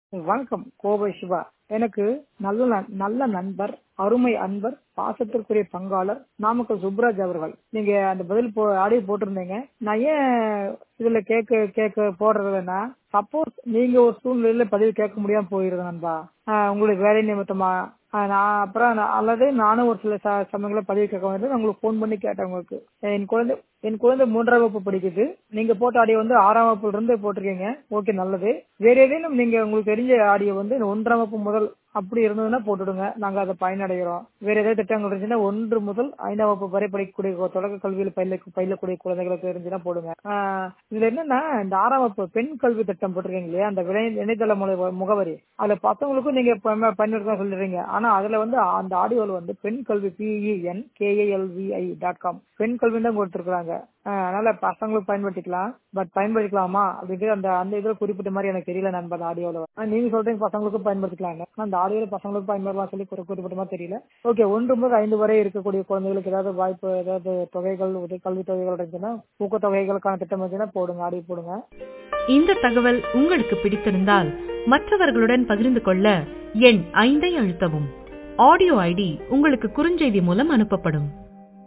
வணக்கம் கோவை சிவா எனக்கு நல்ல நண்- நல்ல நண்பர் அருமை அன்பர் பாசத்திற்குரிய பங்காளர் நாமக்கல் சுப்ராஜ் அவர்கள் நீங்க அந்த பதில் போ ஆடியோ போட்டிருந்தீங்க நான் ஏன் இதுல கேட்க கேட்க போடுறதுன்னா சப்போஸ் நீங்க ஒரு சூழ்நிலையில பதிவு கேட்க முடியாம போயிருது நண்பா ஆஹ் உங்களுக்கு வேலை நிமித்தமா ஆஹ் நான் அப்புறம் நான் அல்லது நானும் ஒரு சில ச- சமயங்கள பதிவு கேட்க வந்து நான் உங்களுக்கு ஃபோன் பண்ணி கேட்டேன் உங்களுக்கு என் குழந்தை என் குழந்தை மூன்றாம் வகுப்பு படிக்குது நீங்க போட்ட ஆடியோ வந்து ஆறாம் வகுப்புல இருந்து போட்டிருக்கீங்க ஓகே நல்லது வேற ஏதேனும் நீங்க உங்களுக்கு தெரிஞ்ச ஆடியோ வந்து ஒன்றாம் வகுப்பு முதல் அப்படி இருந்ததுன்னா போட்டுடுங்க நாங்க அதை பயனடைகிறோம் வேற ஏதாவது திட்டங்கள் இருந்துச்சுன்னா ஒன்று முதல் ஐந்தாம் வகுப்பு வரை படிக்கக்கூடிய தொடக்க கல்வியில் பயில பயிலக்கூடிய குழந்தைகளுக்கு இருந்துச்சுன்னா போடுங்க ஆஹ் இதுல என்னன்னா இந்த ஆறாம் வகுப்பு பெண் கல்வி திட்டம் போட்டிருக்கீங்க இல்லையா அந்த விளை இணையதள முக- முகவரி அதுல பசங்களுக்கும் நீங்க பயன் பயன்படுத்த சொல்லிடுறீங்க ஆனா அதுல வந்து அந்த ஆடியோல வந்து பெண் கல்வி பிஇஎன் கேஏஎல்விஐ டாட் காம் பெண் கல்வி தான் கொடுத்துருக்காங்க அதனால பசங்களுக்கு பயன்படுத்திக்கலாம் பட் பயன்படுத்திக்கலாமா அப்படின்ட்டு அந்த அந்த இதுல குறிப்பிட்ட மாதிரி எனக்கு தெரியல நண்பர் அந்த ஆடியோல ஆனா, நீங்க சொல்றீங்க பசங்களுக்கும் பயன்படுத்திக்கலாம் ஆனா அந்த ஆடியோல பசங்களுக்கு பயன்படலாம் சொல்லி குறி- குறிப்பிட்ட மாதிரி தெரியல ஓகே ஒன்று முதல் ஐந்து வரை இருக்கக்கூடிய குழந்தைகளுக்கு ஏதாவது வாய்ப்பு ஏதாவது தொகைகள் உதவி கல்வி தொகைகள் இருந்துச்சுன்னா ஊக்கத்தொகைகளுக்கான திட்டம் இருந்துச்சுன்னா போடுங்க ஆடியோ போடுங்க இந்த தகவல் உங்களுக்கு பிடித்திருந்தால் மற்றவர்களுடன் பகிர்ந்து கொள்ள எண் ஐந்தை அழுத்தவும் ஆடியோ ஐடி உங்களுக்கு குறுஞ்செய்தி மூலம் அனுப்பப்படும்